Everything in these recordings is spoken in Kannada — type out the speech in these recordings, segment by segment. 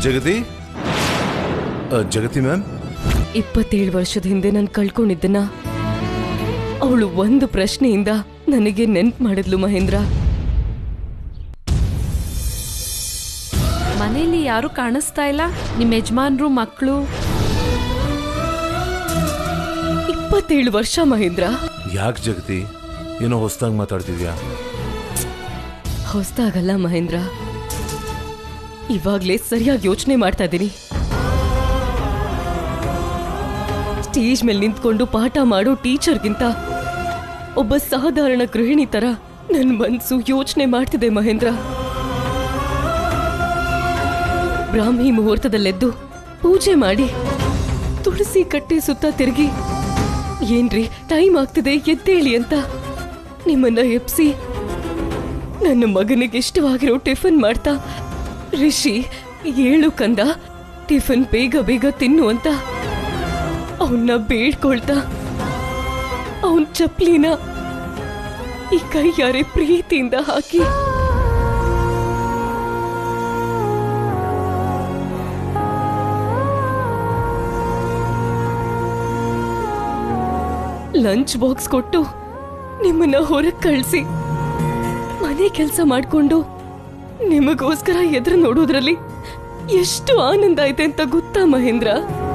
ಜಗತಿ ಆ, ಜಗತಿ ಮ್ಯಾಮ್ ಇಪ್ಪತ್ತೇಳು ವರ್ಷದ ಹಿಂದೆ ನಾನು ಕಳ್ಕೊಂಡಿದ್ದನ್ನ ಅವಳು ಒಂದು ಪ್ರಶ್ನೆಯಿಂದ ನನಗೆ ನೆನ್ಪು ಮಾಡಿದ್ಲು ಮಹೇಂದ್ರ ಮನೇಲಿ ಯಾರು ಕಾಣಿಸ್ತಾ ಇಲ್ಲ ನಿಮ್ಮ ಯಜಮಾನ್ರು ಮಕ್ಕಳು ಇಪ್ಪತ್ತೇಳು ವರ್ಷ ಮಹೇಂದ್ರ ಯಾಕೆ ಜಗತಿ ಏನೋ ಹೊಸ್ದಾಗಿ ಮಾತಾಡ್ತಿದ್ಯಾ ಹೊಸ್ದಾಗಲ್ಲ ಮಹೇಂದ್ರ ಇವಾಗ್ಲೇ ಸರಿಯಾಗಿ ಯೋಚನೆ ಮಾಡ್ತಾ ಇದ್ದೀನಿ ಸ್ಟೇಜ್ ಮೇಲೆ ನಿಂತ್ಕೊಂಡು ಪಾಠ ಮಾಡೋ ಟೀಚರ್ಗಿಂತ ಒಬ್ಬ ಸಾಧಾರಣ ಗೃಹಿಣಿ ತರ ನನ್ ಮನ್ಸು ಯೋಚನೆ ಮಾಡ್ತಿದೆ ಮಹೇಂದ್ರ ಬ್ರಾಹ್ಮಿ ಮುಹೂರ್ತದಲ್ಲೆದ್ದು ಪೂಜೆ ಮಾಡಿ ತುಳಸಿ ಕಟ್ಟೆ ಸುತ್ತ ತಿರುಗಿ ಏನ್ರಿ ಟೈಮ್ ಆಗ್ತಿದೆ ಎದ್ದೇಳಿ ಅಂತ ನಿಮ್ಮನ್ನ ಎಪ್ಸಿ ನನ್ನ ಮಗನಿಗೆ ಇಷ್ಟವಾಗಿರೋ ಟಿಫನ್ ಮಾಡ್ತಾ ರಿಷಿ ಏಳು ಕಂದ ಟಿಫನ್ ಬೇಗ ಬೇಗ ತಿನ್ನು ಅಂತ ಅವನ್ನ ಬೇಡ್ಕೊಳ್ತಾ ಅವನ್ ಚಪ್ಲಿನ ಈ ಕೈಯಾರೆ ಪ್ರೀತಿಯಿಂದ ಹಾಕಿ ಲಂಚ್ ಬಾಕ್ಸ್ ಕೊಟ್ಟು ನಿಮ್ಮನ್ನ ಹೊರಗ್ ಕಳ್ಸಿ ಮನೆ ಕೆಲಸ ಮಾಡ್ಕೊಂಡು ನಿಮಗೋಸ್ಕರ ಎದುರು ನೋಡೋದ್ರಲ್ಲಿ ಎಷ್ಟು ಆನಂದ ಐತೆ ಅಂತ ಗೊತ್ತಾ ಮಹೇಂದ್ರ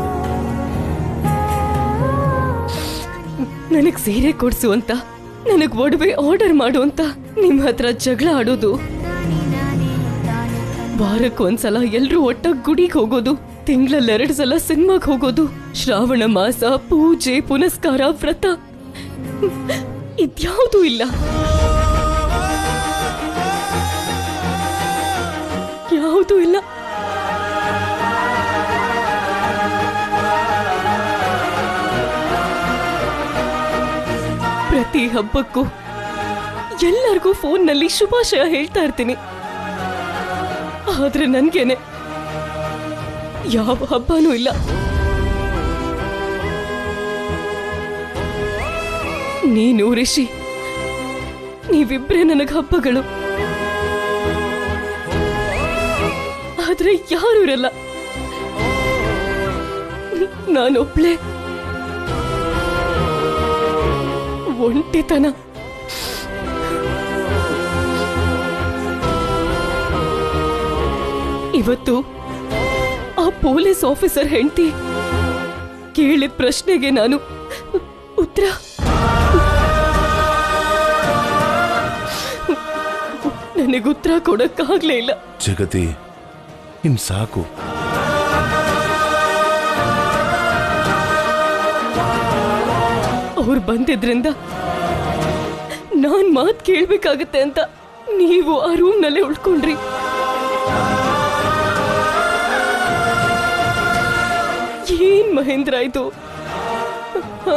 ನನಗ್ ಸೀರೆ ಕೊಡ್ಸು ಅಂತ ನನಗ್ ಒಡವೆ ಆರ್ಡರ್ ಮಾಡು ಅಂತ ನಿಮ್ ಹತ್ರ ಜಗಳ ಆಡೋದು ವಾರಕ್ಕೊಂದ್ಸಲ ಎಲ್ರೂ ಒಟ್ಟಾಗಿ ಗುಡಿಗೆ ಹೋಗೋದು ತಿಂಗಳಲ್ಲಿ ಎರಡ್ ಸಲ ಸಿನಿಮಾಗ್ ಹೋಗೋದು ಶ್ರಾವಣ ಮಾಸ ಪೂಜೆ ಪುನಸ್ಕಾರ ವ್ರತ ಇದ್ಯಾವುದೂ ಇಲ್ಲ ಯಾವುದೂ ಇಲ್ಲ ಪ್ರತಿ ಹಬ್ಬಕ್ಕೂ ಎಲ್ಲರಿಗೂ ಫೋನ್ನಲ್ಲಿ ಶುಭಾಶಯ ಹೇಳ್ತಾ ಇರ್ತೀನಿ ಆದ್ರೆ ನನ್ಗೇನೆ ಯಾವ ಹಬ್ಬನೂ ಇಲ್ಲ ನೀನು ರಿಷಿ ನೀವಿಬ್ರೇ ನನಗ್ ಹಬ್ಬಗಳು ಆದ್ರೆ ಯಾರು ಇರಲ್ಲ ನಾನೊಬ್ಳೆ ಒಂಟಿತನ ಇವತ್ತು ಆ ಪೊಲೀಸ್ ಆಫೀಸರ್ ಹೆಂಡತಿ ಕೇಳಿದ ಪ್ರಶ್ನೆಗೆ ನಾನು ಉತ್ತರ ನನಗೆ ಉತ್ತರ ಕೊಡಕ್ಕಾಗ್ಲೇ ಇಲ್ಲ ಜಗತಿ ಇನ್ ಸಾಕು ಅವ್ರು ಬಂದಿದ್ರಿಂದ ನಾನ್ ಮಾತ್ ಕೇಳ್ಬೇಕಾಗತ್ತೆ ಅಂತ ನೀವು ಆ ರೂಮ್ ನಲ್ಲೇ ಉಳ್ಕೊಂಡ್ರಿ ಏನ್ ಮಹೇಂದ್ರ ಆಯ್ತು ಹ?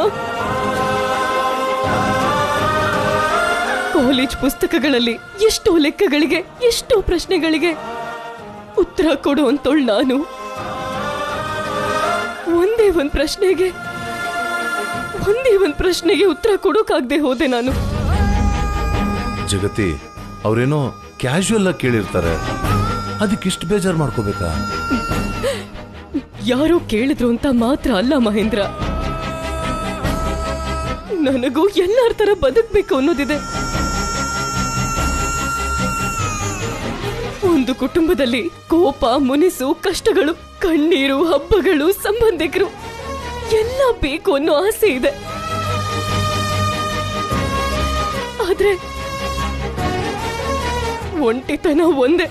ಕಾಲೇಜ್ ಪುಸ್ತಕಗಳಲ್ಲಿ ಎಷ್ಟೋ ಲೆಕ್ಕಗಳಿಗೆ ಎಷ್ಟೋ ಪ್ರಶ್ನೆಗಳಿಗೆ ಉತ್ತರ ಕೊಡು ಅಂತೋಳ್ ನಾನು ಒಂದೇ ಒಂದ್ ಪ್ರಶ್ನೆಗೆ ಒಂದೇ ಒಂದ್ ಪ್ರಶ್ನೆಗೆ ಉತ್ತರ ಕೊಡೋಕಾಗ್ದೆ ಹೋದೆ ನಾನು ಜಗತಿ ಅವ್ರೇನೋ ಕ್ಯಾಶುವಲ್ ಆಗಿ ಕೇಳಿರ್ತಾರೆ ಅದಕ್ಕಿಷ್ಟು ಬೇಜಾರು ಮಾಡ್ಕೋಬೇಕಾ ಯಾರೋ ಕೇಳಿದ್ರು ಅಂತ ಮಾತ್ರ ಅಲ್ಲ ಮಹೇಂದ್ರ ನನಗೂ ಎಲ್ಲಾರ ತರ ಬದುಕ್ಬೇಕು ಅನ್ನೋದಿದೆ ಒಂದು ಕುಟುಂಬದಲ್ಲಿ ಕೋಪ ಮುನಿಸು ಕಷ್ಟಗಳು ಕಣ್ಣೀರು ಹಬ್ಬಗಳು ಸಂಬಂಧಿಕರು ಎಲ್ಲ ಬೇಕು ಅನ್ನೋ ಆಸೆ ಇದೆ ಆದ್ರೆ ಒಂಟಿತನ ಒಂದೇ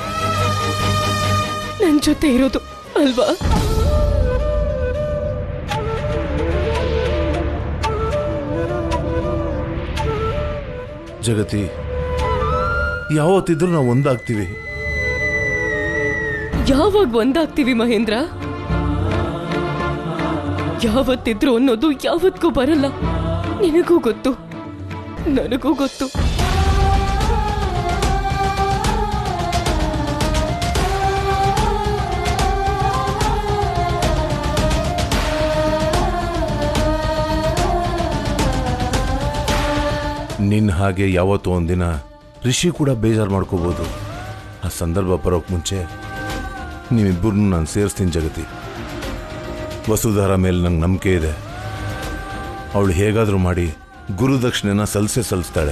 ನನ್ ಜೊತೆ ಇರೋದು ಅಲ್ವಾ ಜಗತಿ ಯಾವತ್ತಿದ್ರೂ ನಾವು ಒಂದಾಗ್ತೀವಿ ಯಾವಾಗ ಒಂದಾಗ್ತೀವಿ ಮಹೇಂದ್ರ ಯಾವತ್ತಿದ್ರು ಅನ್ನೋದು ಯಾವತ್ತಿಗೂ ಬರಲ್ಲ ನಿನಗೂ ಗೊತ್ತು ನನಗೂ ಗೊತ್ತು ನಿನ್ನ ಹಾಗೆ ಯಾವತ್ತೋ ಒಂದಿನ ರಿಷಿ ಕೂಡ ಬೇಜಾರು ಮಾಡ್ಕೋಬೋದು ಆ ಸಂದರ್ಭ ಬರೋಕ್ ಮುಂಚೆ ನೀವಿಬ್ಬರನ್ನು ನಾನು ಸೇರಿಸ್ತೀನಿ ಜಗತಿ ವಸುಧಾರ ಮೇಲೆ ನಂಗೆ ನಂಬಿಕೆ ಇದೆ ಅವಳು ಹೇಗಾದರೂ ಮಾಡಿ ಗುರುದಕ್ಷಿಣೆನ ಸಲ್ಸೆ ಸಲ್ಲಿಸ್ತಾಳೆ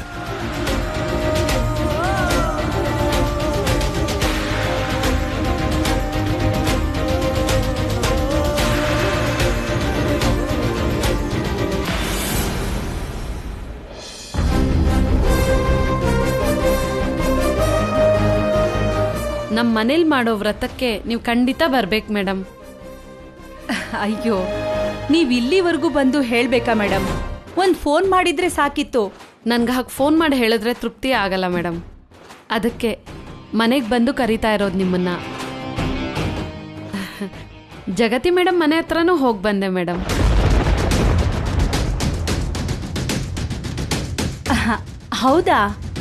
ನಮ್ಮ ಮನೇಲಿ ಮಾಡೋ ವ್ರತಕ್ಕೆ ನೀವು ಖಂಡಿತ ಬರ್ಬೇಕು ಮೇಡಮ್ ಅಯ್ಯೋ ನೀವ್ ಇಲ್ಲಿವರೆಗೂ ಬಂದು ಹೇಳ್ಬೇಕಾ ಮೇಡಮ್ ಒಂದ್ ಫೋನ್ ಮಾಡಿದ್ರೆ ಸಾಕಿತ್ತು ನನ್ಗೆ ಹಾಗೆ ಫೋನ್ ಮಾಡಿ ಹೇಳಿದ್ರೆ ತೃಪ್ತಿ ಆಗಲ್ಲ ಮೇಡಮ್ ಅದಕ್ಕೆ ಮನೆಗೆ ಬಂದು ಕರಿತಾ ಇರೋದು ನಿಮ್ಮನ್ನ ಜಗತಿ ಮೇಡಮ್ ಮನೆ ಹತ್ರನೂ ಹೋಗಿ ಬಂದೆ ಮೇಡಮ್ ಅಹ, ಹೌದಾ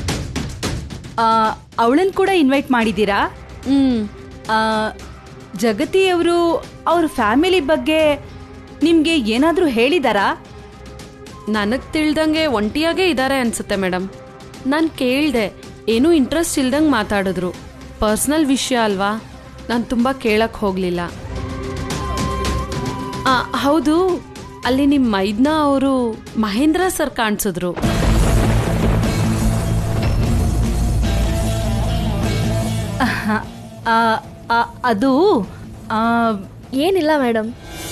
ಅವಳನ್ ಕೂಡ ಇನ್ವೈಟ್ ಮಾಡಿದ್ದೀರಾ ಹ್ಮ್ ಆ, ಜಗತಿಯವರು ಅವ್ರ ಫ್ಯಾಮಿಲಿ ಬಗ್ಗೆ ನಿಮ್ಗೆ ಏನಾದ್ರೂ ಹೇಳಿದಾರಾ ನನಗೆ ತಿಳ್ದಂಗೆ ಒಂಟಿಯಾಗೇ ಇದ್ದಾರೆ ಅನ್ಸುತ್ತೆ ಮೇಡಮ್ ನಾನು ಕೇಳಿದೆ ಏನೂ ಇಂಟ್ರೆಸ್ಟ್ ಇಲ್ದಂಗೆ ಮಾತಾಡಿದ್ರು ಪರ್ಸ್ನಲ್ ವಿಷಯ ಅಲ್ವಾ ನಾನು ತುಂಬ ಕೇಳಕ್ಕೆ ಹೋಗಲಿಲ್ಲ ಹೌದು ಅಲ್ಲಿ ನಿಮ್ಮ ಮೈದ್ನ ಅವರು ಮಹೇಂದ್ರ ಸರ್ ಕಾಣಿಸಿದ್ರು ಅಹ, ಆ, ಆ, ಅದು ಆ, ಏನಿಲ್ಲ ಮೇಡಮ್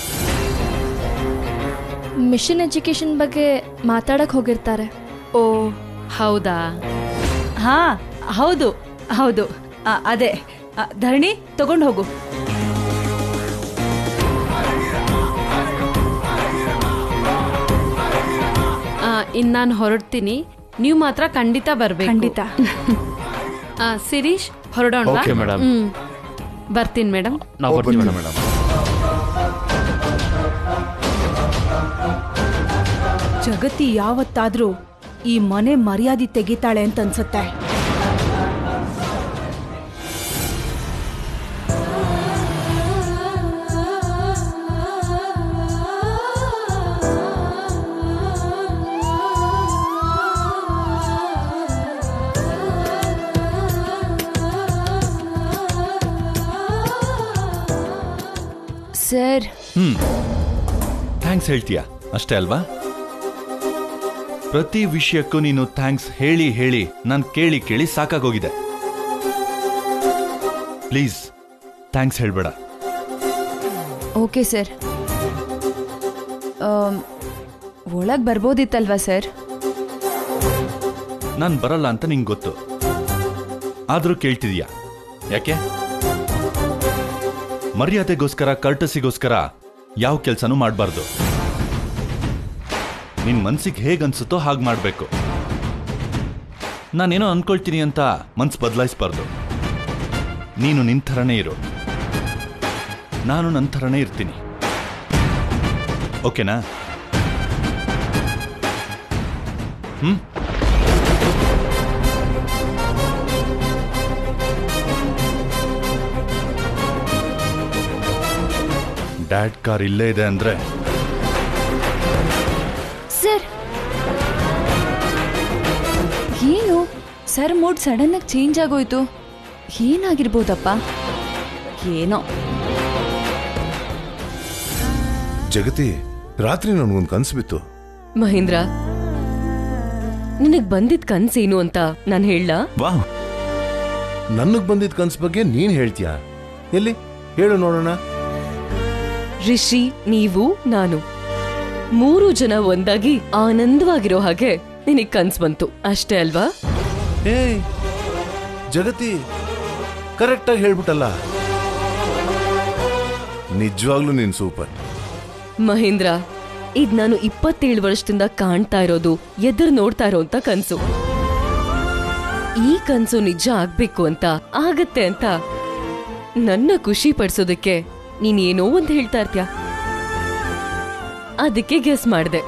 ಮಿಷನ್ ಎಜುಕೇಶನ್ ಬಗ್ಗೆ ಮಾತಾಡಕ್ ಹೋಗಿರ್ತಾರೆ ಓ ಹೌದಾ ಹಾ ಹೌದು ಹೌದು ಆ, ಅದೇ ಆ, ಧರಣಿ ತಗೊಂಡು ಹೋಗು ಇನ್ನು ನಾನು ಹೊರಡ್ತೀನಿ ನೀವು ಮಾತ್ರ ಖಂಡಿತ ಬರಬೇಕು ಖಂಡಿತ ಸಿರೀಶ್ ಹೊರಡೋಣ Okay, madam. ಹ್ಮ್ ಬರ್ತೀನಿ ಮೇಡಮ್ ನಾವು ಬರ್ತೀವಿ ಮೇಡಮ್ ಜಗತಿ ಯಾವತ್ತಾದ್ರೂ ಈ ಮನೆ ಮರ್ಯಾದೆ ತೆಗಿತಾಳೆ ಅಂತ ಅನ್ಸುತ್ತೆ ಸರ್ ಹ್ಮ್ ಥ್ಯಾಂಕ್ಸ್ ಹೇಳ್ತೀಯಾ ಅಷ್ಟೇ ಅಲ್ವಾ ಪ್ರತಿ ವಿಷಯಕ್ಕೂ ನೀನು ಥ್ಯಾಂಕ್ಸ್ ಹೇಳಿ ಹೇಳಿ ನಾನು ಕೇಳಿ ಕೇಳಿ ಸಾಕಾಗೋಗಿದೆ ಪ್ಲೀಸ್ ಥ್ಯಾಂಕ್ಸ್ ಹೇಳ್ಬೇಡ ಓಕೆ ಸರ್ ಒಳಗೆ ಬರ್ಬೋದಿತ್ತಲ್ವಾ ಸರ್ ನಾನು ಬರಲ್ಲ ಅಂತ ನಿಂಗೆ ಗೊತ್ತು ಆದರೂ ಕೇಳ್ತಿದೀಯಾ ಯಾಕೆ ಮರ್ಯಾದೆಗೋಸ್ಕರ ಕರ್ಟಸಿಗೋಸ್ಕರ ಯಾವ ಕೆಲಸನೂ ಮಾಡಬಾರ್ದು ನಿನ್ ಮನ್ಸಿಗೆ ಹೇಗನ್ಸುತ್ತೋ ಹಾಗೆ ಮಾಡಬೇಕು ನಾನೇನೋ ಅನ್ಕೊಳ್ತೀನಿ ಅಂತ ಮನ್ಸು ಬದಲಾಯಿಸ್ಬಾರ್ದು ನೀನು ನಿನ್ ಥರನೇ ಇರು ನಾನು ನನ್ನ ಥರನೇ ಇರ್ತೀನಿ ಓಕೆನಾ ಹ್ಮ್ ಡ್ಯಾಡ್ ಕಾರ್ ಇಲ್ಲೇ ಇದೆ ಅಂದ್ರೆ ಸರ್ ಏನು ಸರ್ ಮೂಡ್ ಸಡನ್ ಆಗಿ ಚೇಂಜ್ ಆಗೋಯ್ತು ಏನಾಗಿರ್ಬೋದಪ್ಪ ಏನೋ ಜಗತಿ ರಾತ್ರಿ ನನಗೊಂದು ಕನಸು ಬಿತ್ತು ಮಹೇಂದ್ರ ನಿನಗ್ ಬಂದಿದ್ ಕನ್ಸೇನು ಅಂತ ನಾನು ಹೇಳ ವಾಹ್ ನನಗೆ ಬಂದಿದ್ದ ಕನಸು ಬಗ್ಗೆ ನೀನ್ ಹೇಳ್ತೀಯಾ ಎಲ್ಲಿ ಹೇಳು ನೋಡೋಣ ರಿಷಿ ನೀವು ನಾನು ಮೂರು ಜನ ಒಂದಾಗಿ ಆನಂದವಾಗಿರೋ ಹಾಗೆ ನಿನಗ್ ಕನ್ಸ್ ಬಂತು ಅಷ್ಟೇ ಅಲ್ವಾ ಏಯ್ ಜಗತಿ ಕರೆಕ್ಟಾಗಿ ಹೇಳ್ಬಿಟ್ಟಲ್ಲ ನಿಜವಾಗ್ಲೂ ನೀನ್ ಸೂಪರ್ ಮಹೇಂದ್ರ ಇದ್ ನಾನು ಇಪ್ಪತ್ತೇಳು ವರ್ಷದಿಂದ ಕಾಣ್ತಾ ಇರೋದು ಎದುರು ನೋಡ್ತಾ ಇರೋಂತ ಕನ್ಸು ಈ ಕನ್ಸು ನಿಜ ಆಗ್ಬೇಕು ಅಂತ ಆಗತ್ತೆ ಅಂತ ನನ್ನ ಖುಷಿ ಪಡಿಸೋದಕ್ಕೆ ನೀನ್ ಏನೋ ಒಂದ್ ಹೇಳ್ತಾ ಇರ್ತೀಯ ಅದಕ್ಕೆ ಗೆಸ್ ಮಾಡ್ದೆ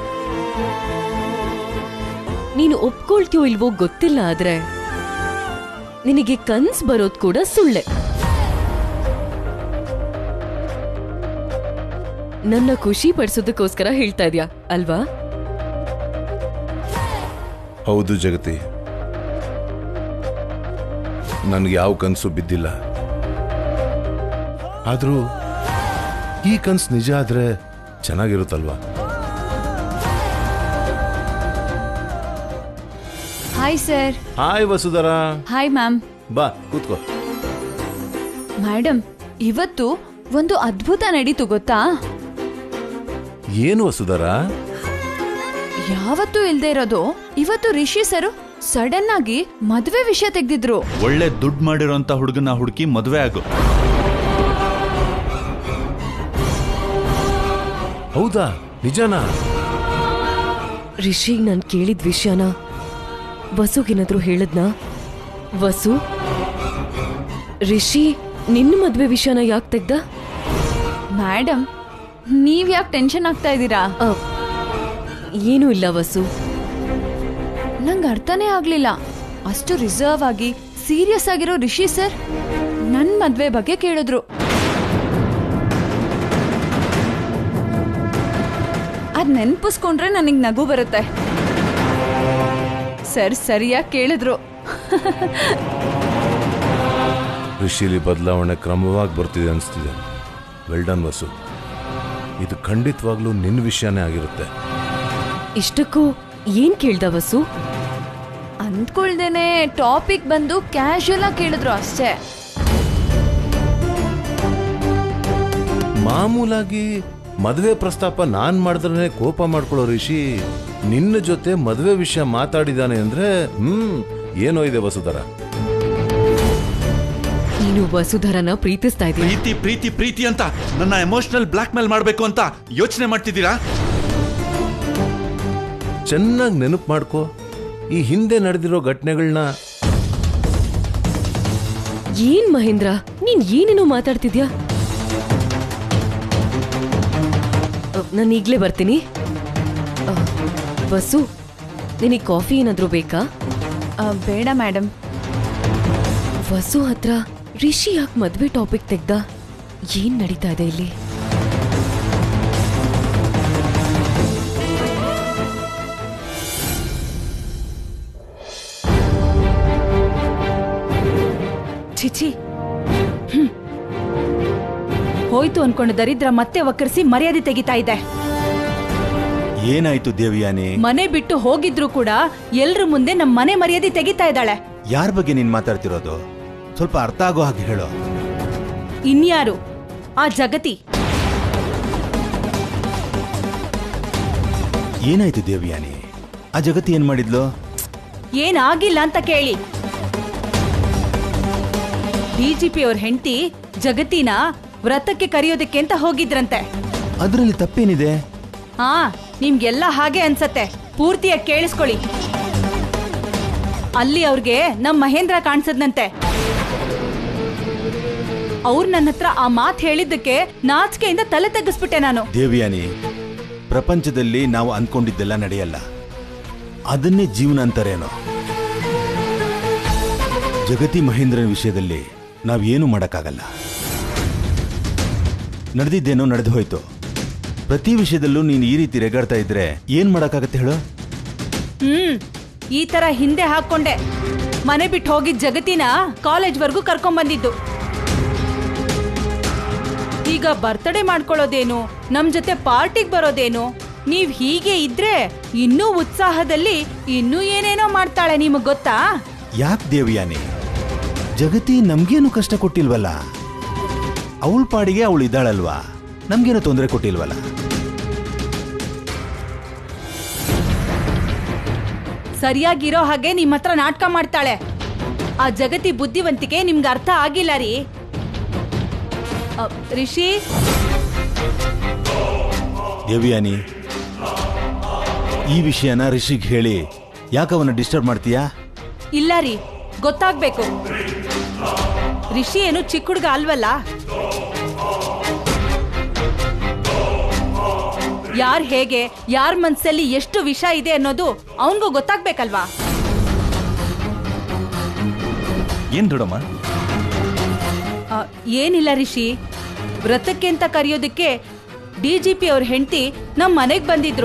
ನೀನು ಒಪ್ಕೊಳ್ತೀಯೋ ಇಲ್ವೋ ಗೊತ್ತಿಲ್ಲ ಆದ್ರೆ ನಿನಗೆ ಕನ್ಸ್ ಬರೋದ್ ಕೂಡ ಸುಳ್ಳೆ ನನ್ನ ಖುಷಿ ಪಡಿಸೋದಕ್ಕೋಸ್ಕರ ಹೇಳ್ತಾ ಇದ್ಯಾ ಅಲ್ವಾ ಹೌದು ಜಗತಿ ನನ್ಗೆ ಯಾವ ಕನಸು ಬಿದ್ದಿಲ್ಲ ಆದ್ರೂ ಈ ಕನ್ಸ್ ನಿಜ ಆದ್ರೆ ಚೆನ್ನಾಗಿರುತ್ತಲ್ವಾ hi sir hi Vasudhara hi ma'am ಬಾ ಕೂತ್ಕೋ ಮೇಡಮ್ ಇವತ್ತು ಒಂದು ಅದ್ಭುತ ನಡೀತು ಗೊತ್ತಾ ಏನು ವಸುಧರ ಯಾವತ್ತೂ ಇಲ್ದೇ ಇರೋದು ಇವತ್ತು ರಿಷಿ ಸರ್ ಸಡನ್ ಆಗಿ ಮದ್ವೆ ವಿಷಯ ತೆಗ್ದಿದ್ರು ಒಳ್ಳೆ ದುಡ್ಡು ಮಾಡಿರೋಂಥ ಹುಡುಗನ ಹುಡುಕಿ ಮದುವೆ ಆಗು ಹೌದಾ ನಿಜನಾ ರಿಷಿಗ್ ನಾನು ಕೇಳಿದ ವಿಷಯನ ವಸುಗೇನಾದ್ರೂ ಹೇಳದ್ನಾ ವಸು ರಿಷಿ ನಿನ್ನ ಮದ್ವೆ ವಿಷಯನ ಯಾಕೆ ತೆಗ್ದ ಮೇಡಮ್ ನೀವ್ ಯಾಕೆ ಟೆನ್ಷನ್ ಆಗ್ತಾ ಇದ್ದೀರಾ ಅ, ಏನೂ ಇಲ್ಲ ವಸು ನಂಗೆ ಅರ್ಥನೇ ಆಗ್ಲಿಲ್ಲ ಅಷ್ಟು ರಿಸರ್ವ್ ಆಗಿ ಸೀರಿಯಸ್ ಆಗಿರೋ ರಿಷಿ ಸರ್ ನನ್ ಮದ್ವೆ ಬಗ್ಗೆ ಕೇಳಿದ್ರು ಅದ್ ನೆನ್ಪಿಸ್ಕೊಂಡ್ರೆ ನನಗ್ ನಗು ಬರುತ್ತೆ ಸರ್ ಸರಿಯಾಗಿ ಕೇಳಿದ್ರು ಋಷಿಲಿ ಬದಲಾವಣೆ ಕ್ರಮವಾಗಿ ಬರ್ತಿದೆ ಅನಿಸ್ತಿದೆ ವೆಲ್ ಡನ್ ವಸು ಇದು ಖಂಡಿತವಾಗ್ಲೂ ನಿನ್ನ ವಿಷಯನೇ ಆಗಿರುತ್ತೆ ಇಷ್ಟಕ್ಕೂ ಏನ್ ಕೇಳ್ದ ವಸು ಅಂದ್ಕೊಳ್ದೇನೆ ಟಾಪಿಕ್ ಬಂದು ಕ್ಯಾಶುಯಲ್ ಆಗಿ ಕೇಳಿದ್ರು ಅಷ್ಟೇ ಮಾಮೂಲಾಗಿ ಮದುವೆ ಪ್ರಸ್ತಾಪ ನಾನ್ ಮಾಡಿದ್ರೆ ಕೋಪ ಮಾಡ್ಕೊಳ್ಳೋ ರಿಷಿ ನಿನ್ನ ಜೊತೆ ಮದುವೆ ವಿಷಯ ಮಾತಾಡಿದಾನೆ ಅಂದ್ರೆ ಹ್ಮ್ ಏನೋ ಇದೆ ವಸುಧರ ನೀನು ವಸುಧರನ ಪ್ರೀತಿಸ್ತಾ ಇದೀಯ ಪ್ರೀತಿ ಪ್ರೀತಿ ಪ್ರೀತಿ ಅಂತ ನನ್ನ ಎಮೋಷನಲ್ ಬ್ಲಾಕ್ ಮೇಲ್ ಮಾಡಬೇಕು ಅಂತ ಯೋಚನೆ ಮಾಡ್ತಿದ್ದೀರಾ ಚೆನ್ನಾಗಿ ನೆನಪು ಮಾಡ್ಕೋ ಈ ಹಿಂದೆ ನಡೆದಿರೋ ಘಟನೆಗಳನ್ನ ಏನ್ ಮಹೇಂದ್ರ ನೀನ್ ಏನೇನೋ ಮಾತಾಡ್ತಿದ್ಯಾ ನಾನು ಈಗ್ಲೇ ಬರ್ತೀನಿ ಅ, ವಸು ನಿನಗೆ ಕಾಫಿ ಏನಾದ್ರೂ ಬೇಕಾ ಆ, ಬೇಡ ಮೇಡಮ್ ವಸು ಹತ್ರ ರಿಷಿ ಯಾಕೆ ಮದ್ವೆ ಟಾಪಿಕ್ ತೆಗ್ದ ಏನ್ ನಡೀತಾ ಇದೆ ಇಲ್ಲಿ ಚಿಚಿ ಹ್ಮ್. ಹೋಯ್ತು ಅನ್ಕೊಂಡು ದರಿದ್ರ ಮತ್ತೆ ವಕ್ಕರಿಸಿ ಮರ್ಯಾದೆ ತೆಗಿತಾ ಇದೆ ಏನಾಯ್ತು ದೇವಿಯಾನಿ ಮನೆ ಬಿಟ್ಟು ಹೋಗಿದ್ರು ಕೂಡ ಎಲ್ರ ಮುಂದೆ ನಮ್ ಮನೆ ಮರ್ಯಾದೆ ತೆಗಿತಾ ಇದ್ದಾಳೆ ಯಾರ ಬಗ್ಗೆ ನೀನ್ ಮಾತಾಡ್ತಿರೋದು ಸ್ವಲ್ಪ ಅರ್ಥ ಆಗೋ ಹಾಗೆ ಹೇಳು ಇನ್ಯಾರು ಆ ಜಗತಿ ಏನಾಯ್ತು ದೇವಿಯಾನಿ ಆ ಜಗತಿ ಏನ್ ಮಾಡಿದ್ಲು ಏನಾಗಿಲ್ಲ ಅಂತ ಕೇಳಿ ಡಿಜಿಪಿ ಅವ್ರ ಹೆಂಡತಿ ಜಗತ್ತಿನ ವ್ರತಕ್ಕೆ ಕರೆಯೋದಕ್ಕೆ ಅಂತ ಹೋಗಿದ್ರಂತೆ ಅದ್ರಲ್ಲಿ ತಪ್ಪೇನಿದೆ ಹಾ ನಿಮ್ಗೆಲ್ಲ ಹಾಗೆ ಅನ್ಸತ್ತೆ ಪೂರ್ತಿಯಾಗಿ ಕೇಳಿಸ್ಕೊಳ್ಳಿ ಅಲ್ಲಿ ಅವ್ರಿಗೆ ನಮ್ ಮಹೇಂದ್ರ ಕಾಣಿಸದ್ನಂತೆ ಅವ್ರು ನನ್ನ ಹತ್ರ ಆ ಮಾತ್ ಹೇಳಿದ್ದಕ್ಕೆ ನಾಚಿಕೆಯಿಂದ ತಲೆ ತಗ್ಗಿಸ್ಬಿಟ್ಟೆ ನಾನು ದೇವಿಯಾನಿ ಪ್ರಪಂಚದಲ್ಲಿ ನಾವು ಅನ್ಕೊಂಡಿದ್ದೆಲ್ಲ ನಡೆಯಲ್ಲ ಅದನ್ನೇ ಜೀವನ ಅಂತಾರೇನೋ ಜಗತಿ ಮಹೇಂದ್ರನ ವಿಷಯದಲ್ಲಿ ನಾವೇನು ಮಾಡಕ್ಕಾಗಲ್ಲ ನಡೆದಿದ್ದೇನೋ ನಡೆದು ಹೋಯ್ತು ಪ್ರತಿ ವಿಷಯದಲ್ಲೂ ನೀನು ಈ ರೀತಿ ರೆಗಾಡ್ತಾ ಇದ್ರೆ ಏನ್ ಮಾಡಕ್ಕಾಗತ್ತೆ ಹೇಳು ಹ್ಮ್ ಈ ತರ ಹಿಂದೆ ಹಾಕೊಂಡೆ ಮನೆ ಬಿಟ್ಟು ಹೋಗಿದ್ ಜಗತ್ತಿನ ಕಾಲೇಜ್ವರೆಗೂ ಕರ್ಕೊಂಡ್ ಬಂದಿದ್ದು ಈಗ ಬರ್ತಡೇ ಮಾಡ್ಕೊಳ್ಳೋದೇನು ನಮ್ ಜೊತೆ ಪಾರ್ಟಿಗ್ ಬರೋದೇನು ನೀವ್ ಹೀಗೆ ಇದ್ರೆ ಇನ್ನೂ ಉತ್ಸಾಹದಲ್ಲಿ ಇನ್ನೂ ಏನೇನೋ ಮಾಡ್ತಾಳೆ ನಿಮಗ್ ಗೊತ್ತಾ ಯಾಕೆ ದೇವಿಯಾನಿ ಜಗತಿ ನಮ್ಗೇನು ಕಷ್ಟ ಕೊಟ್ಟಿಲ್ವಲ್ಲ ಅವಳ ಪಾಡಿಗೆ ಅವಳು ಇದ್ದಾಳಲ್ವಾ ನಮ್ಗೇನು ತೊಂದರೆ ಕೊಟ್ಟಿಲ್ವಲ್ಲ ಸರಿಯಾಗಿರೋ ಹಾಗೆ ನಿಮ್ ಹತ್ರ ನಾಟಕ ಮಾಡ್ತಾಳೆ ಆ ಜಗತಿ ಬುದ್ಧಿವಂತಿಕೆ ನಿಮ್ಗೆ ಅರ್ಥ ಆಗಿಲ್ಲ ರೀ ಅ, ರಿಷಿ ದೇವಿಯಾನಿ ಈ ವಿಷಯನ ರಿಷಿಗ್ ಹೇಳಿ ಯಾಕೆ ಅವನ್ನ ಡಿಸ್ಟರ್ಬ್ ಮಾಡ್ತೀಯಾ ಇಲ್ಲ ರೀ ಗೊತ್ತಾಗ್ಬೇಕು ರಿಷಿ ಏನು ಚಿಕ್ಕ ಹುಡುಗ ಅಲ್ವಲ್ಲ ಯಾರ್ ಹೇಗೆ ಯಾರ್ ಮನ್ಸಲ್ಲಿ ಎಷ್ಟು ವಿಷ ಇದೆ ಅನ್ನೋದು ಅವನ್ಗೂ ಗೊತ್ತಾಗ್ಬೇಕಲ್ವಾ ಏನ್ ದೊಡಮ್ಮ ಆ, ಏನಿಲ್ಲ ರಿಷಿ ವ್ರತಕ್ಕೆ ಅಂತ ಕರೆಯೋದಕ್ಕೆ ಡಿ ಜಿ ಪಿ ಅವ್ರ ಹೆಂಡತಿ ನಮ್ಮ ಮನೆಗ್ ಬಂದಿದ್ರು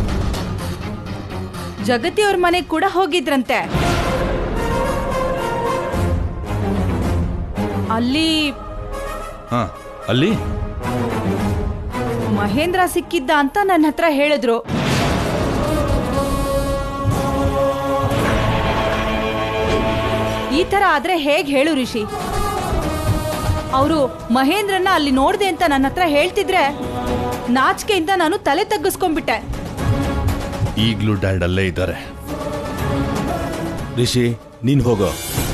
ಜಗತಿ ಅವ್ರ ಮನೆಗ್ ಕೂಡ ಹೋಗಿದ್ರಂತೆ ಅಲ್ಲಿ ಹಾ ಅಲ್ಲಿ ಮಹೇಂದ್ರ ಸಿಕ್ಕಿದ್ದ ಅಂತ ನನ್ನ ಹತ್ರ ಹೇಳಿದ್ರು ಈ ತರ ಆದ್ರೆ ಹೇಗ್ ಹೇಳು ರಿಷಿ ಅವರು ಮಹೇಂದ್ರನ್ನ ಅಲ್ಲಿ ನೋಡ್ದೆ ಅಂತ ನನ್ನ ಹತ್ರ ಹೇಳ್ತಿದ್ರೆ ನಾಚಿಕೆಯಿಂದ ನಾನು ತಲೆ ತಗ್ಗಿಸ್ಕೊಂಡ್ಬಿಟ್ಟೆ ಈಗಲೂ ಡ್ಯಾಡ್ ಅಲ್ಲೇ ಇದ್ದಾರೆ ರಿಷಿ ನೀನ್ ಹೋಗೋ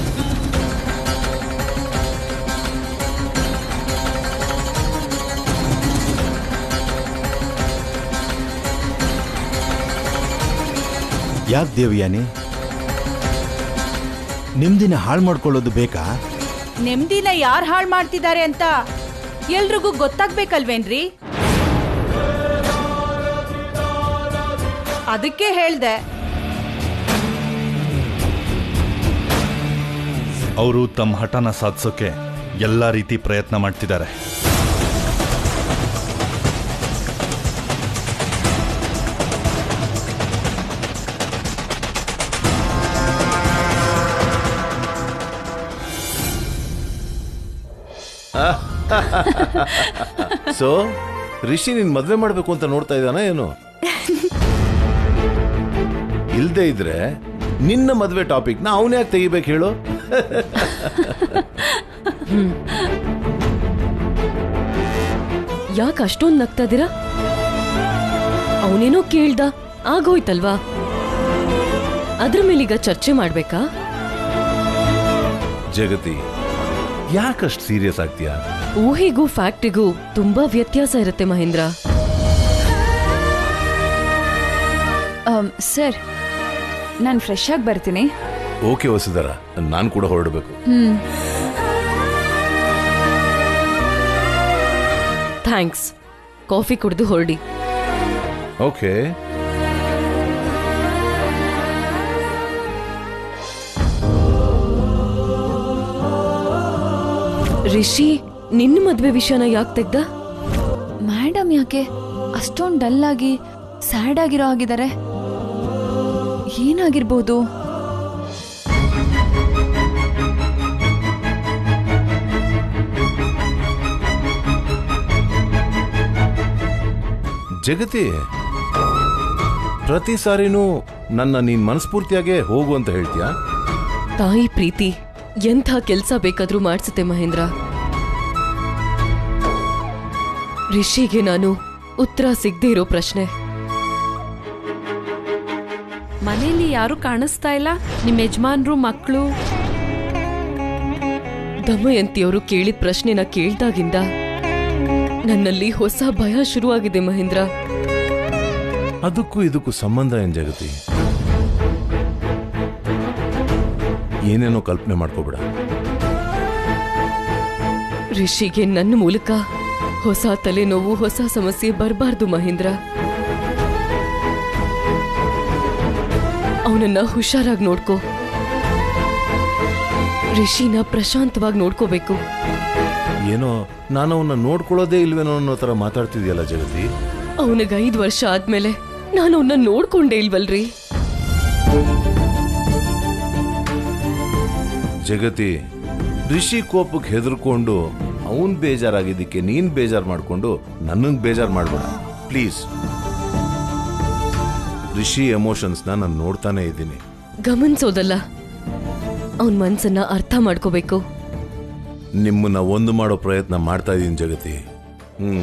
ಯಾಕೆ ದೇವಯಾನಿ ನಿಮ್ದಿನ ಹಾಳು ಮಾಡ್ಕೊಳ್ಳೋದು ಬೇಕಾ ನೆಮ್ಮದಿನ ಯಾರು ಹಾಳು ಮಾಡ್ತಿದ್ದಾರೆ ಅಂತ ಎಲ್ರಿಗೂ ಗೊತ್ತಾಗ್ಬೇಕಲ್ವೇನ್ರಿ ಅದಕ್ಕೆ ಹೇಳ್ದೆ ಅವರು ತಮ್ಮ ಹಠನ ಸಾಧಿಸೋಕೆ ಎಲ್ಲ ರೀತಿ ಪ್ರಯತ್ನ ಮಾಡ್ತಿದ್ದಾರೆ ಸೊ ರಿಷಿ ನಿನ್ ಮದ್ವೆ ಮಾಡ್ಬೇಕು ಅಂತ ನೋಡ್ತಾ ಇದ್ದಾನ ಏನು ಇಲ್ದೇ ಇದ್ರೆ ನಿನ್ನ ಮದ್ವೆ ಟಾಪಿಕ್ ನ ಅವನೇ ಯಾಕೆ ತೆಗಿಬೇಕು ಹೇಳು ಯಾಕೆ ಅಷ್ಟೊಂದು ನಗ್ತಾ ಇದೀರಾ ಅವನೇನೋ ಕೇಳ್ದ ಆಗೋಯ್ತಲ್ವಾ ಅದ್ರ ಮೇಲೀಗ ಚರ್ಚೆ ಮಾಡ್ಬೇಕಾ ಜಗತಿ ಯಾಕಷ್ಟು ಸೀರಿಯಸ್ ಆಗ್ತೀಯಾ ಊಹೆಗೂ ಫ್ಯಾಕ್ಟ್ರಿಗೂ ತುಂಬಾ ವ್ಯತ್ಯಾಸ ಇರುತ್ತೆ ಮಹೇಂದ್ರ ಸರ್ ನಾನು ಫ್ರೆಶ್ ಆಗಿ ಬರ್ತೀನಿ ಓಕೆ ವಸುಧರ ನಾನು ಕೂಡ ಹೊರಡಬೇಕು ಥ್ಯಾಂಕ್ಸ್ ಕಾಫಿ ಕುಡಿದು ಹೊರಡಿ ಓಕೆ ರಿಷಿ ನಿನ್ನ ಮದ್ವೆ ವಿಷಯನ ಯಾಕೆ ತೆಗ್ದ ಮೇಡಮ್ ಯಾಕೆ ಅಷ್ಟೊಂದು ಡಲ್ ಆಗಿ ಸ್ಯಾಡ್ ಆಗಿರೋ ಆಗಿದ್ದಾರೆ ಏನಾಗಿರ್ಬೋದು ಜಗತಿ ಪ್ರತಿ ಸಾರಿನೂ ನನ್ನ ನೀನ್ ಮನಸ್ಫೂರ್ತಿಯಾಗೆ ಹೋಗು ಅಂತ ಹೇಳ್ತೀಯಾ ತಾಯಿ ಪ್ರೀತಿ ಎಂಥ ಕೆಲ್ಸ ಬೇಕಾದ್ರೂ ಮಾಡ್ಸುತ್ತೆ ಮಹೇಂದ್ರ ರಿಷಿಗೆ ನಾನು ಉತ್ತರ ಸಿಗದೆ ಇರೋ ಪ್ರಶ್ನೆ ಮನೇಲಿ ಯಾರು ಕಾಣಿಸ್ತಾ ಇಲ್ಲ ನಿಮ್ಮ ಯಜಮಾನ್ರು ಮಕ್ಕಳು ದಮಯಂತಿಯವರು ಕೇಳಿದ ಪ್ರಶ್ನೆನ ಕೇಳ್ದಾಗಿಂದ ನನ್ನಲ್ಲಿ ಹೊಸ ಭಯ ಶುರುವಾಗಿದೆ ಮಹೇಂದ್ರ ಅದಕ್ಕೂ ಇದಕ್ಕೂ ಸಂಬಂಧ ಏನ್ ಜಗತಿ ಏನೇನೋ ಕಲ್ಪನೆ ಮಾಡ್ಕೋಬೇಡ ರಿಷಿಗೆ ನನ್ನ ಮೂಲಕ ಹೊಸ ತಲೆನೋವು ಹೊಸ ಸಮಸ್ಯೆ ಬರಬಾರ್ದು ಮಹೇಂದ್ರ ಅವನನ್ನ ಹುಷಾರಾಗಿ ನೋಡ್ಕೋ ರಿಷಿನ ಪ್ರಶಾಂತವಾಗಿ ನೋಡ್ಕೋಬೇಕು ಏನೋ ನಾನು ಅವನ್ನ ನೋಡ್ಕೊಳ್ಳೋದೇ ಇಲ್ವೇನೋ ಅನ್ನೋ ತರ ಮಾತಾಡ್ತಿದ್ಯಲ್ಲ ಜಗತಿ ಅವನಿಗೆ ಐದು ವರ್ಷ ಆದ್ಮೇಲೆ ನಾನು ಅವನ್ನ ನೋಡ್ಕೊಂಡೇ ಇಲ್ವಲ್ರಿ ಜಗತಿ ರಿಷಿ ಕೋಪಕ್ಕೆ ಹೆದರ್ಕೊಂಡು ಅವನ್ ಬೇಜಾರಾಗಿದ್ದಕ್ಕೆ ನೀನ್ ಬೇಜಾರ್ ಮಾಡ್ಕೊಂಡು ನನ್ನಂಗ್ ಬೇಜಾರ್ ಮಾಡ್ಬೇಡ ಪ್ಲೀಸ್ ರಿಷಿ ಎಮೋಷನ್ಸ್ನ ನಾನು ನೋಡ್ತಾನೆ ಇದ್ದೀನಿ ಗಮನಿಸೋದಲ್ಲ ಅವನ್ ಮನ್ಸನ್ನ ಅರ್ಥ ಮಾಡ್ಕೋಬೇಕು ನಿಮ್ಮನ್ನ ಒಂದು ಮಾಡೋ ಪ್ರಯತ್ನ ಮಾಡ್ತಾ ಇದ್ದೀನಿ ಜಗತಿ ಹ್ಮ್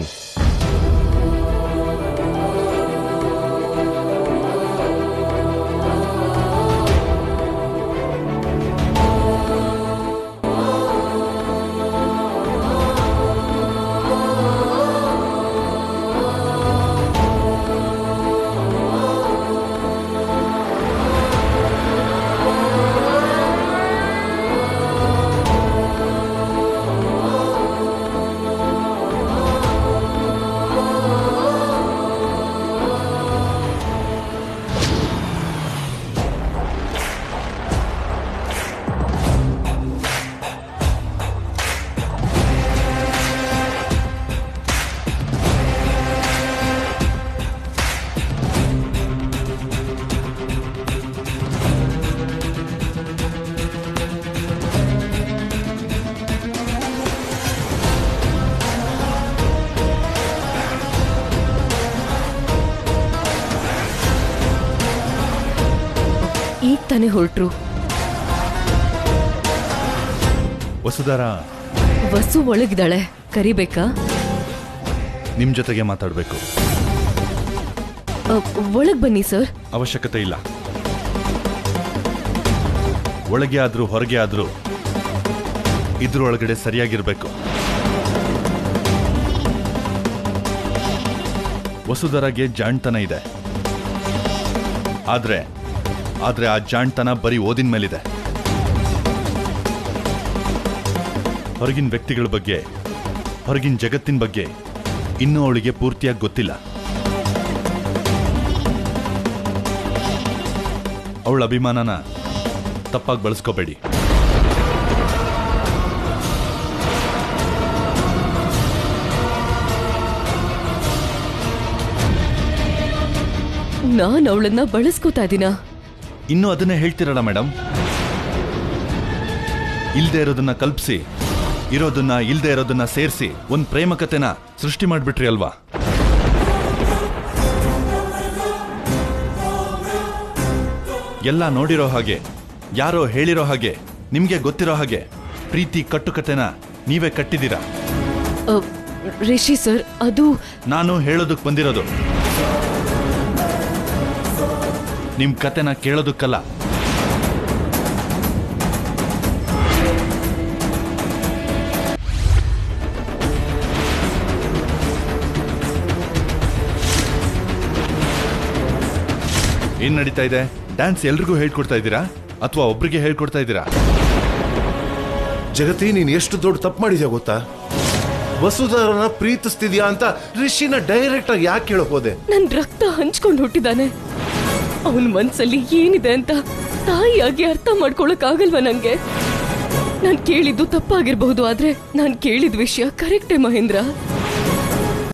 ತಾನೇ ಹೊರಟ್ರು ವಸುಧಾರ ವಸು ಒಳಗಿದ್ದಾಳೆ ಕರಿಬೇಕಾ ನಿಮ್ ಜೊತೆಗೆ ಮಾತಾಡ್ಬೇಕು ಅ, ಒಳಗ್ ಬನ್ನಿ ಸರ್ ಅವಶ್ಯಕತೆ ಇಲ್ಲ ಒಳಗೆ ಆದ್ರೂ ಹೊರಗೆ ಆದ್ರೂ ಇದ್ರೊಳಗಡೆ ಸರಿಯಾಗಿರ್ಬೇಕು ವಸುಧರಗೆ ಜಾಣ್ತನ ಇದೆ ಆದ್ರೆ ಆದ್ರೆ ಆ ಜಾಣ್ತನ ಬರೀ ಓದಿನ ಮೇಲಿದೆ ಹೊರಗಿನ ವ್ಯಕ್ತಿಗಳ ಬಗ್ಗೆ ಹೊರಗಿನ ಜಗತ್ತಿನ ಬಗ್ಗೆ ಇನ್ನೂ ಅವಳಿಗೆ ಪೂರ್ತಿಯಾಗಿ ಗೊತ್ತಿಲ್ಲ ಅವಳ ಅಭಿಮಾನನ ತಪ್ಪಾಗಿ ಬಳಸ್ಕೋಬೇಡಿ ನಾನ್ ಅವಳನ್ನ ಬಳಸ್ಕೋತಾ ಇದೀನ ಇನ್ನೂ ಅದನ್ನೇ ಹೇಳ್ತಿರಲ್ಲ ಮೇಡಮ್ ಇಲ್ದೇ ಇರೋದನ್ನ ಕಲ್ಪಿಸಿ ಇರೋದನ್ನ ಇಲ್ದೇ ಇರೋದನ್ನ ಸೇರಿಸಿ ಒಂದ್ ಪ್ರೇಮ ಕಥೆನ ಸೃಷ್ಟಿ ಮಾಡ್ಬಿಟ್ರಿ ಅಲ್ವಾ ಎಲ್ಲ ನೋಡಿರೋ ಹಾಗೆ ಯಾರೋ ಹೇಳಿರೋ ಹಾಗೆ ನಿಮ್ಗೆ ಗೊತ್ತಿರೋ ಹಾಗೆ ಪ್ರೀತಿ ಕಟ್ಟುಕತೆನ ನೀವೇ ಕಟ್ಟಿದ್ದೀರಾ ಅ, ರಿಷಿ ಸರ್ ಅದು ನಾನು ಹೇಳೋದಕ್ ಬಂದಿರೋದು ನಿಮ್ ಕತೆನ ಕೇಳೋದಕ್ಕಲ್ಲ ಏನ್ ನಡೀತಾ ಇದೆ ಡ್ಯಾನ್ಸ್ ಎಲ್ರಿಗೂ ಹೇಳ್ಕೊಡ್ತಾ ಇದ್ದೀರಾ ಅಥವಾ ಒಬ್ರಿಗೆ ಹೇಳ್ಕೊಡ್ತಾ ಇದ್ದೀರಾ ಜಗತಿ ನೀನ್ ಎಷ್ಟು ದೊಡ್ಡ ತಪ್ಪು ಮಾಡಿದ್ಯಾ ಗೊತ್ತಾ ವಸುಧಾರನ ಪ್ರೀತಿಸ್ತಿದ್ಯಾ ಅಂತ ರಿಷಿನ ಡೈರೆಕ್ಟ್ ಆಗಿ ಯಾಕೆ ಕೇಳಕ್ ಹೋದೆ ನನ್ ರಕ್ತ ಹಂಚ್ಕೊಂಡು ಹುಟ್ಟಿದಾನೆ ಅವನ್ ಮನ್ಸಲ್ಲಿ ಏನಿದೆ ಅಂತ ತಾಯಿಯಾಗಿ ಅರ್ಥ ಮಾಡ್ಕೊಳಕ್ ಆಗಲ್ವಾ ನಂಗೆ ನಾನ್ ಕೇಳಿದ್ದು ತಪ್ಪಾಗಿರ್ಬಹುದು ಆದ್ರೆ ನಾನ್ ಕೇಳಿದ ವಿಷಯ ಕರೆಕ್ಟೇ ಮಹೇಂದ್ರ